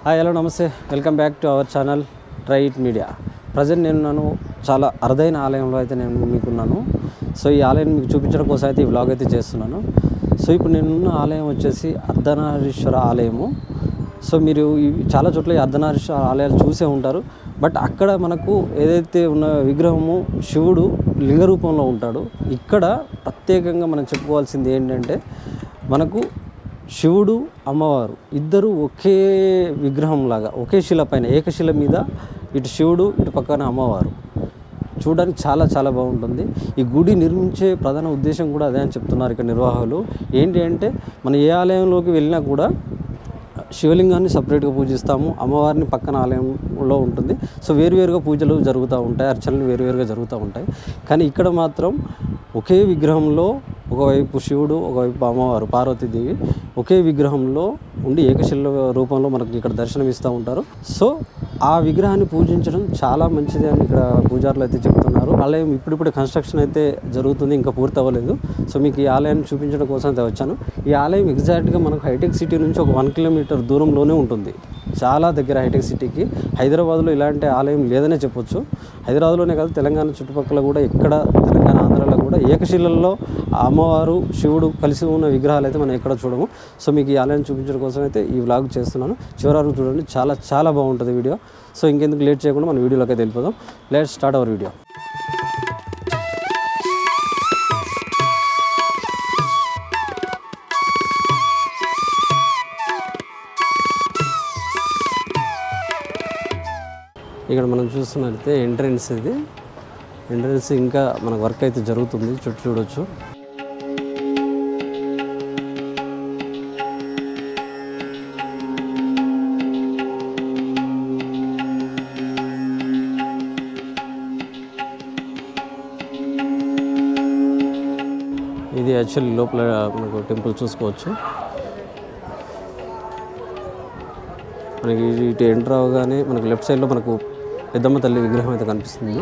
hi hello నమస్తే welcome back to our channel ట్రైట్ media present నేను నన్ను చాలా అరుదైన ఆలయంలో అయితే నేను మీకున్నాను సో ఈ ఆలయం మీకు చూపించడం కోసం అయితే ఈ వ్లాగ్ అయితే చేస్తున్నాను సో ఇప్పుడు నేనున్న ఆలయం వచ్చేసి అర్ధనారీశ్వర ఆలయము సో మీరు ఇవి చాలా చోట్ల ఈ అర్ధనారీశ్వర ఆలయాలు చూసే ఉంటారు బట్ అక్కడ మనకు ఏదైతే ఉన్న విగ్రహము శివుడు లింగ రూపంలో ఉంటాడు ఇక్కడ ప్రత్యేకంగా మనం చెప్పుకోవాల్సింది ఏంటంటే మనకు శివుడు అమ్మవారు ఇద్దరు ఒకే విగ్రహం లాగా ఒకే శిల పైన ఏకశిల మీద ఇటు శివుడు ఇటు పక్కన అమ్మవారు చూడడానికి చాలా చాలా బాగుంటుంది ఈ గుడి నిర్మించే ప్రధాన ఉద్దేశం కూడా అదే అని చెప్తున్నారు ఇక్కడ నిర్వాహకులు ఏంటి అంటే మన ఏ ఆలయంలోకి వెళ్ళినా కూడా శివలింగాన్ని సపరేట్గా పూజిస్తాము అమ్మవారిని పక్కన ఆలయంలో ఉంటుంది సో వేరువేరుగా పూజలు జరుగుతూ ఉంటాయి అర్చనలు వేరువేరుగా జరుగుతూ ఉంటాయి కానీ ఇక్కడ మాత్రం ఒకే విగ్రహంలో ఒకవైపు శివుడు ఒకవైపు అమ్మవారు పార్వతీదేవి ఒకే విగ్రహంలో ఉండి ఏకశిల రూపంలో మనకి ఇక్కడ దర్శనం ఇస్తూ ఉంటారు సో ఆ విగ్రహాన్ని పూజించడం చాలా మంచిది అని ఇక్కడ పూజారులు అయితే చెప్తున్నారు ఆలయం ఇప్పుడిప్పుడు కన్స్ట్రక్షన్ అయితే జరుగుతుంది ఇంకా పూర్తి అవ్వలేదు సో మీకు ఈ ఆలయాన్ని చూపించడం కోసం అయితే వచ్చాను ఈ ఆలయం ఎగ్జాక్ట్గా మనకు హైటెక్ సిటీ నుంచి ఒక వన్ కిలోమీటర్ దూరంలోనే ఉంటుంది చాలా దగ్గర హైటెక్ సిటీకి హైదరాబాద్లో ఇలాంటి ఆలయం లేదనే చెప్పొచ్చు హైదరాబాద్లోనే కాదు తెలంగాణ చుట్టుపక్కల కూడా ఎక్కడ తెలంగాణ ఆంధ్రాలో కూడా ఏకశిలల్లో ఆ అమ్మవారు శివుడు కలిసి ఉన్న విగ్రహాలు అయితే మనం ఎక్కడ చూడము సో మీకు ఈ ఆలయం చూపించడం కోసం అయితే ఈ వ్లాగ్ చేస్తున్నాను చివరి వరకు చూడండి చాలా చాలా బాగుంటుంది వీడియో సో ఇంకెందుకు లేట్ చేయకుండా మన వీడియోలోకి అయితే వెళ్ళిపోదాం లెట్ స్టార్ట్ అవర్ వీడియో ఇక్కడ మనం చూస్తున్నట్లయితే ఎంట్రన్స్ ఇది ఎంట్రన్స్ ఇంకా మనకు వర్క్ అయితే జరుగుతుంది చుట్టూ చూడొచ్చు ఇది యాక్చువల్లీ లోపల మనకు టెంపుల్ చూసుకోవచ్చు మనకి ఇటు ఎంటర్ అవగానే మనకి లెఫ్ట్ సైడ్లో మనకు పెద్దమ్మ తల్లి విగ్రహం అయితే కనిపిస్తుంది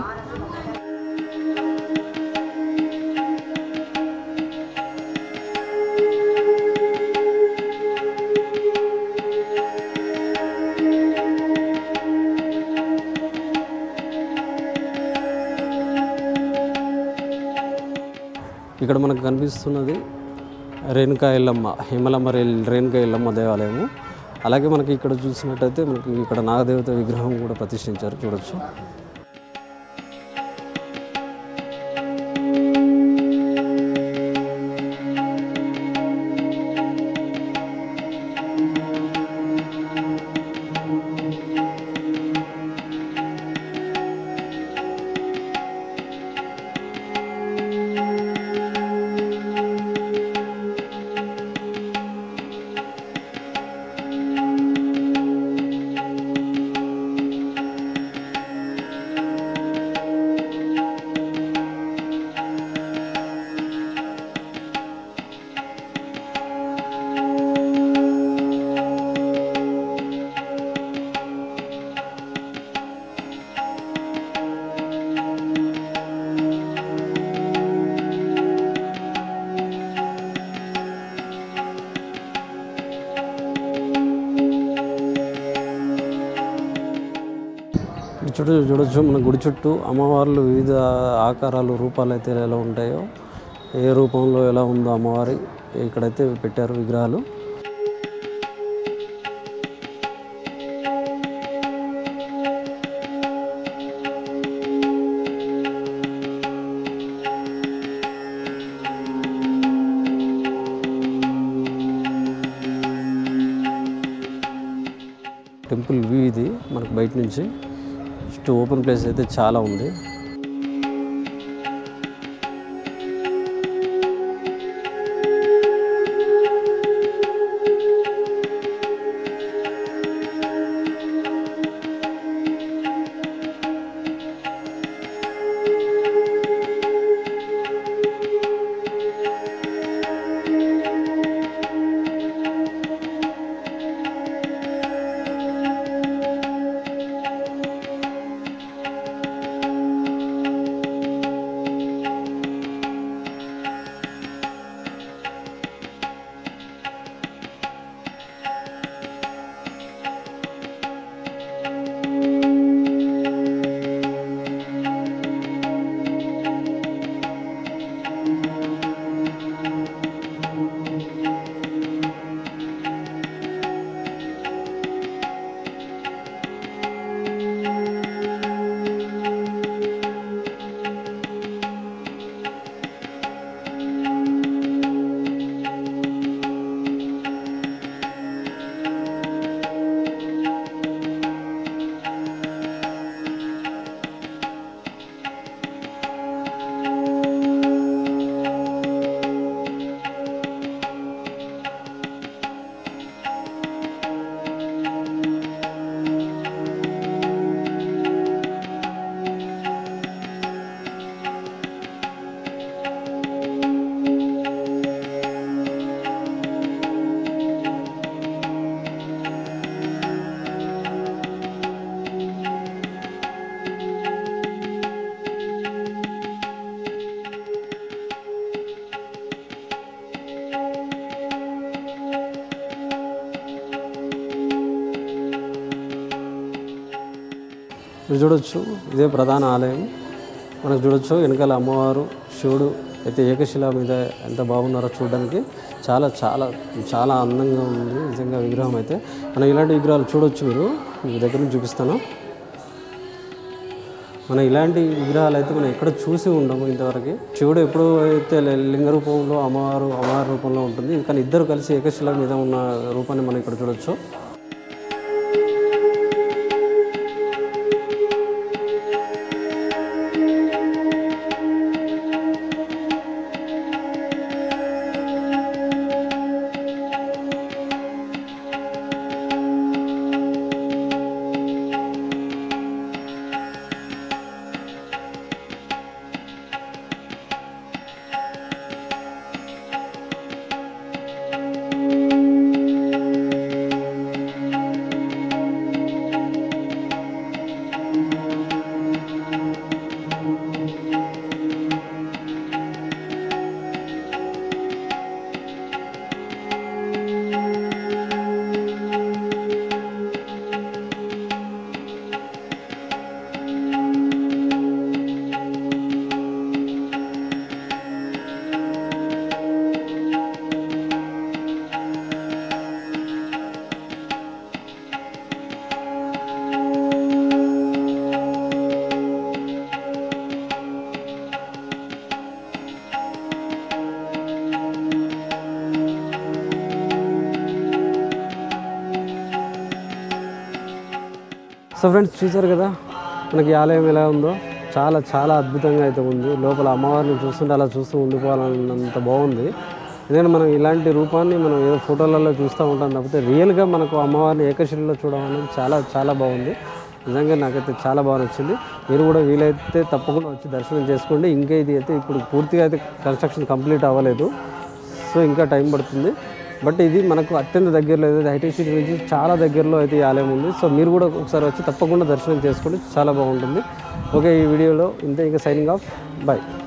ఇక్కడ మనకు కనిపిస్తున్నది రేణుకా ఎల్లమ్మ హిమలమ్మ రే రేణుకా ఎల్లమ్మ దేవాలయము అలాగే మనకి ఇక్కడ చూసినట్టయితే మనకి ఇక్కడ నాగదేవత విగ్రహం కూడా ప్రతిష్ఠించారు చూడొచ్చు ఈ చుట్టూ చూడొచ్చు మన గుడి చుట్టూ అమ్మవార్లు వివిధ ఆకారాలు రూపాలు అయితే ఎలా ఉంటాయో ఏ రూపంలో ఎలా ఉందో అమ్మవారి ఇక్కడైతే పెట్టారు విగ్రహాలు టెంపుల్ వ్యూ ఇది మనకు బయట నుంచి చుట్టూ ఓపెన్ ప్లేస్ అయితే చాలా ఉంది మీరు చూడొచ్చు ఇదే ప్రధాన ఆలయం మనకు చూడొచ్చు వెనకాల అమ్మవారు శివుడు అయితే ఏకశిల మీద ఎంత బాగున్నారో చూడడానికి చాలా చాలా చాలా అందంగా ఉంది నిజంగా విగ్రహం అయితే మనం ఇలాంటి విగ్రహాలు చూడొచ్చు మీరు మీ దగ్గర నుంచి చూపిస్తాను మనం ఇలాంటి విగ్రహాలు అయితే మనం ఎక్కడ చూసి ఉండము ఇంతవరకు శివుడు ఎప్పుడు అయితే లింగ రూపంలో అమ్మవారు అమ్మవారి రూపంలో ఉంటుంది కానీ ఇద్దరు కలిసి ఏకశిల మీద ఉన్న రూపాన్ని మనం ఇక్కడ చూడొచ్చు సో ఫ్రెండ్స్ చూసారు కదా మనకి ఈ ఆలయం ఎలా ఉందో చాలా చాలా అద్భుతంగా అయితే ఉంది లోపల అమ్మవారిని చూస్తుంటే అలా చూస్తూ ఉండిపోవాలన్నంత బాగుంది ఎందుకంటే మనం ఇలాంటి రూపాన్ని మనం ఏదో ఫోటోలలో చూస్తూ ఉంటాం తప్పితే రియల్గా మనకు అమ్మవారిని ఏకశిలలో చూడడం అనేది చాలా చాలా బాగుంది నిజంగా నాకైతే చాలా బాగా నచ్చింది మీరు కూడా వీలైతే తప్పకుండా వచ్చి దర్శనం చేసుకోండి ఇంకా ఇది అయితే ఇప్పుడు పూర్తిగా అయితే కన్స్ట్రక్షన్ కంప్లీట్ అవ్వలేదు సో ఇంకా టైం పడుతుంది బట్ ఇది మనకు అత్యంత దగ్గరలో ఏదైతే హైటెక్ సిటీ నుంచి చాలా దగ్గరలో అయితే ఈ ఆలయం ఉంది సో మీరు కూడా ఒకసారి వచ్చి తప్పకుండా దర్శనం చేసుకోండి చాలా బాగుంటుంది ఓకే ఈ వీడియోలో ఇంతే ఇంకా సైనింగ్ ఆఫ్ బాయ్